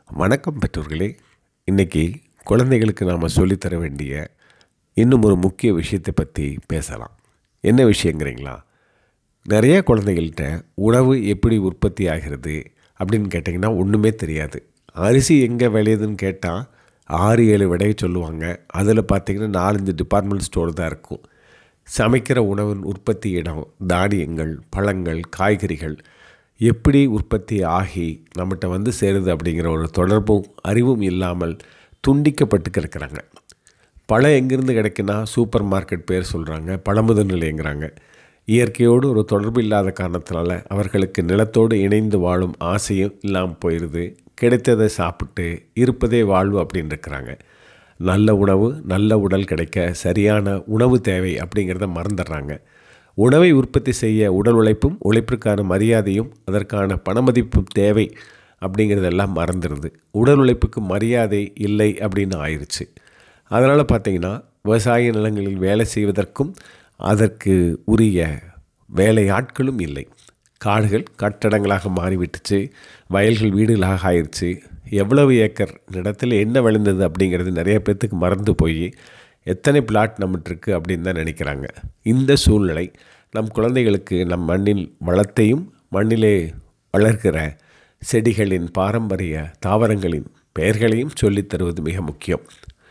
வணக்கம் பெற்றோர்களே இன்றைக்கி குழந்தைகளுக்கு நாம் சொல்லித்தர வேண்டிய இன்னும் ஒரு முக்கிய விஷயத்தை பற்றி பேசலாம் என்ன விஷயங்கிறீங்களா நிறைய குழந்தைகள்கிட்ட உணவு எப்படி உற்பத்தி ஆகிறது அப்படின்னு கேட்டிங்கன்னா ஒன்றுமே தெரியாது அரிசி எங்கே விளையுதுன்னு கேட்டால் ஆறு ஏழு விடையை சொல்லுவாங்க அதில் பார்த்திங்கன்னா நாலஞ்சு டிபார்ட்மெண்ட் ஸ்டோர் தான் இருக்கும் சமைக்கிற உணவின் உற்பத்தி இடம் தானியங்கள் பழங்கள் காய்கறிகள் எப்படி உற்பத்தி ஆகி நம்மகிட்ட வந்து சேருது அப்படிங்கிற ஒரு தொடர்பும் அறிவும் இல்லாமல் துண்டிக்கப்பட்டு கிடக்கிறாங்க பழம் எங்கேருந்து கிடைக்குன்னா சூப்பர் மார்க்கெட் பேர் சொல்கிறாங்க பழமுதல் நிலையங்கிறாங்க இயற்கையோடு ஒரு தொடர்பு இல்லாத காரணத்தினால அவர்களுக்கு நிலத்தோடு இணைந்து வாழும் ஆசையும் இல்லாமல் போயிடுது கிடைத்ததை சாப்பிட்டு இருப்பதே வாழ்வு அப்படின்னு இருக்கிறாங்க நல்ல உணவு நல்ல உடல் கிடைக்க சரியான உணவு தேவை அப்படிங்கிறத மறந்துடுறாங்க உணவை உற்பத்தி செய்ய உடல் உழைப்பும் உழைப்பிற்கான மரியாதையும் அதற்கான பணமதிப்பும் தேவை அப்படிங்கிறதெல்லாம் மறந்துடுது உடல் உழைப்புக்கு மரியாதை இல்லை அப்படின்னு ஆயிடுச்சு அதனால் பார்த்திங்கன்னா விவசாய நிலங்களில் வேலை செய்வதற்கும் அதற்கு உரிய வேலை ஆட்களும் இல்லை காடுகள் கட்டடங்களாக மாறிவிட்டுச்சு வயல்கள் வீடுகளாக ஆயிடுச்சு எவ்வளவு ஏக்கர் இடத்துல என்ன விளைந்தது அப்படிங்கிறது நிறைய பேர்த்துக்கு மறந்து போய் எத்தனை பிளாட் நம்மகிட்ட இருக்குது அப்படின்னு தான் நினைக்கிறாங்க இந்த சூழ்நிலை நம் குழந்தைகளுக்கு நம் மண்ணின் வளத்தையும் மண்ணிலே வளர்க்கிற செடிகளின் பாரம்பரிய தாவரங்களின் பெயர்களையும் சொல்லித் தருவது மிக முக்கியம்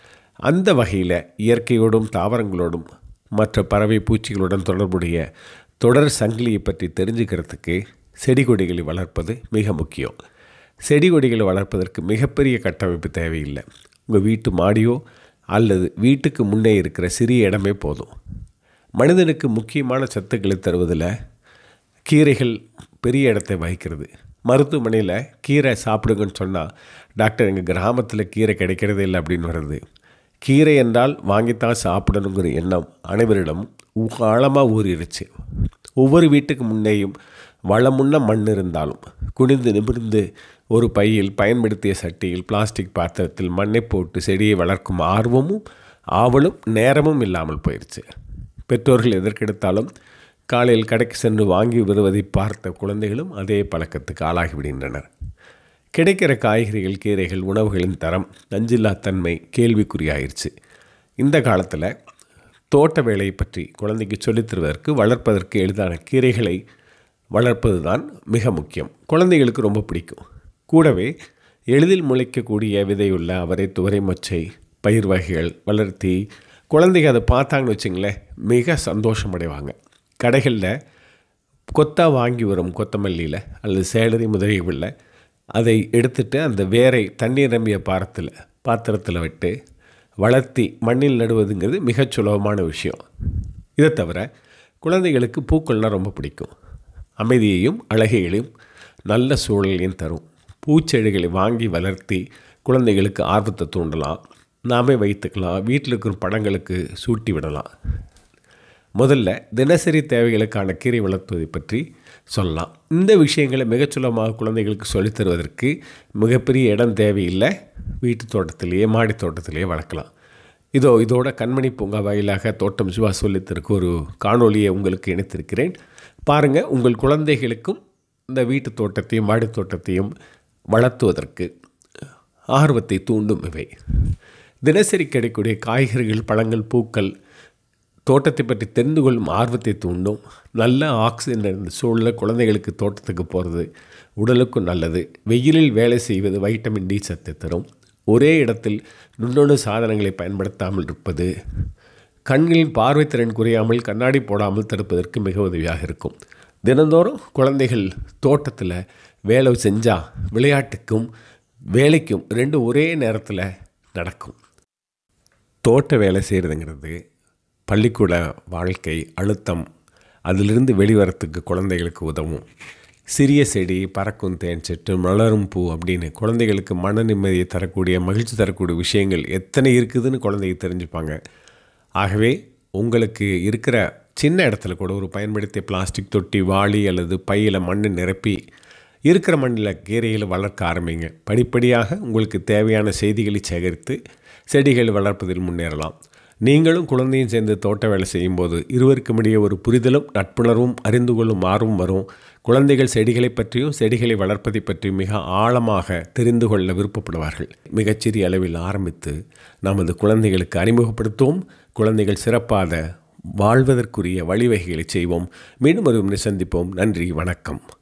அந்த வகையில் இயற்கையோடும் தாவரங்களோடும் மற்ற பறவை பூச்சிகளுடன் தொடர்புடைய தொடர் சங்கிலியை பற்றி தெரிஞ்சுக்கிறதுக்கு செடி கொடிகளை வளர்ப்பது மிக முக்கியம் செடி கொடிகளை வளர்ப்பதற்கு மிகப்பெரிய கட்டமைப்பு தேவையில்லை உங்கள் வீட்டு மாடியோ அல்லது வீட்டுக்கு முன்னே இருக்கிற சிறிய இடமே போதும் மனிதனுக்கு முக்கியமான சத்துக்களை தருவதில் கீரைகள் பெரிய இடத்தை வகிக்கிறது மருத்துவமனையில் கீரை சாப்பிடுங்கன்னு சொன்னால் டாக்டர் எங்கள் கிராமத்தில் கீரை கிடைக்கிறதே இல்லை அப்படின்னு வருது கீரை என்றால் வாங்கித்தான் சாப்பிடணுங்கிற எண்ணம் அனைவரிடம் ஆழமாக ஊறிடுச்சு ஒவ்வொரு வீட்டுக்கு முன்னேயும் வளமுள்ள மண் இருந்தாலும் குனிந்து நிமிர்ந்து ஒரு பையில் பயன்படுத்திய சட்டியில் பிளாஸ்டிக் பாத்திரத்தில் மண்ணை போட்டு செடியை வளர்க்கும் ஆர்வமும் ஆவலும் நேரமும் இல்லாமல் போயிடுச்சு பெற்றோர்கள் எதற்கெடுத்தாலும் காலையில் கடைக்கு சென்று வாங்கி வருவதை பார்த்த குழந்தைகளும் அதே பழக்கத்துக்கு ஆளாகிவிடுகின்றனர் கிடைக்கிற காய்கறிகள் கீரைகள் உணவுகளின் தரம் நஞ்சில்லா தன்மை கேள்விக்குறியாயிருச்சு இந்த காலத்தில் தோட்ட வேலையை பற்றி குழந்தைக்கு சொல்லித் தருவதற்கு வளர்ப்பதற்கு எளிதான கீரைகளை வளர்ப்பது தான் மிக முக்கியம் குழந்தைகளுக்கு ரொம்ப பிடிக்கும் கூடவே எளிதில் முளைக்கக்கூடிய விதையுள்ள அவரை துவரை மொச்சை பயிர் வகைகள் வளர்த்தி குழந்தைங்க அதை பார்த்தாங்கன்னு வச்சுங்களேன் மிக சந்தோஷம் அடைவாங்க கடைகளில் கொத்தா வாங்கி வரும் கொத்தமல்லியில் அல்லது சேலரி முதலியவில் அதை எடுத்துட்டு அந்த வேரை தண்ணீர் நம்பிய பாரத்தில் பாத்திரத்தில் விட்டு வளர்த்தி மண்ணில் நடுவதுங்கிறது மிகச் சுலபமான விஷயம் இதை தவிர குழந்தைகளுக்கு பூக்கள்னால் ரொம்ப பிடிக்கும் அமைதியையும் அழகைகளையும் நல்ல சூழலையும் தரும் பூச்செடிகளை வாங்கி வளர்த்தி குழந்தைகளுக்கு ஆர்வத்தை தூண்டலாம் நாமே வைத்துக்கலாம் வீட்டில் இருக்கிற படங்களுக்கு சூட்டி விடலாம் முதல்ல தினசரி தேவைகளுக்கான கீரை வளர்த்துவதை பற்றி சொல்லலாம் இந்த விஷயங்களை மிகச்சுலமாக குழந்தைகளுக்கு சொல்லித் தருவதற்கு மிகப்பெரிய இடம் தேவையில்லை வீட்டு தோட்டத்திலேயே மாடி தோட்டத்திலேயே வளர்க்கலாம் இதோ இதோட கண்மணி பூங்கா வாயிலாக தோட்டம் சிவா சொல்லித்தருக்கு ஒரு காணொலியை உங்களுக்கு இணைத்திருக்கிறேன் பாருங்கள் உங்கள் குழந்தைகளுக்கும் இந்த வீட்டு தோட்டத்தையும் மாடி தோட்டத்தையும் வளர்த்துவதற்கு ஆர்வத்தை தூண்டும் இவை தினசரி கிடைக்கக்கூடிய காய்கறிகள் பழங்கள் பூக்கள் தோட்டத்தை பற்றி தெரிந்து கொள்ளும் ஆர்வத்தை தூண்டும் நல்ல ஆக்சிஜன் இருந்த சூழலில் குழந்தைகளுக்கு தோட்டத்துக்கு போகிறது உடலுக்கும் நல்லது வெயிலில் வேலை செய்வது வைட்டமின் டி சத்தை தரும் ஒரே இடத்தில் நுண்ணணு சாதனங்களை பயன்படுத்தாமல் இருப்பது கண்களின் பார்வைத்திறன் குறையாமல் கண்ணாடி போடாமல் தடுப்பதற்கு மிக உதவியாக இருக்கும் தினந்தோறும் குழந்தைகள் தோட்டத்தில் வேலை செஞ்சால் விளையாட்டுக்கும் வேலைக்கும் ரெண்டு ஒரே நேரத்தில் நடக்கும் தோட்ட வேலை செய்கிறதுங்கிறது பள்ளிக்கூட வாழ்க்கை அழுத்தம் அதிலிருந்து வெளிவரத்துக்கு குழந்தைகளுக்கு உதவும் சிறிய செடி பறக்கும் தேன் செட்டு மலரும் பூ அப்படின்னு குழந்தைகளுக்கு மன நிம்மதியை தரக்கூடிய மகிழ்ச்சி தரக்கூடிய விஷயங்கள் எத்தனை இருக்குதுன்னு குழந்தைங்க தெரிஞ்சுப்பாங்க ஆகவே உங்களுக்கு இருக்கிற சின்ன இடத்துல கூட ஒரு பயன்படுத்திய பிளாஸ்டிக் தொட்டி வாளி அல்லது பையில் மண் நிரப்பி இருக்கிற மண்ணில் கீரைகளை வளர்க்க ஆரம்பிங்க படிப்படியாக உங்களுக்கு தேவையான செய்திகளை சேகரித்து செடிகள் வளர்ப்பதில் முன்னேறலாம் நீங்களும் குழந்தையும் சேர்ந்து தோட்ட வேலை செய்யும்போது இருவருக்கும் இடையே ஒரு புரிதலும் நட்புணர்வும் அறிந்து கொள்ளும் ஆர்வம் வரும் குழந்தைகள் செடிகளை பற்றியும் செடிகளை வளர்ப்பதை பற்றியும் மிக ஆழமாக தெரிந்து கொள்ள விருப்பப்படுவார்கள் மிகச்சிறிய அளவில் ஆரம்பித்து நமது குழந்தைகளுக்கு அறிமுகப்படுத்துவோம் குழந்தைகள் சிறப்பாக வாழ்வதற்குரிய வழிவகைகளை செய்வோம் மீண்டும் ஒரு முறை சந்திப்போம் நன்றி வணக்கம்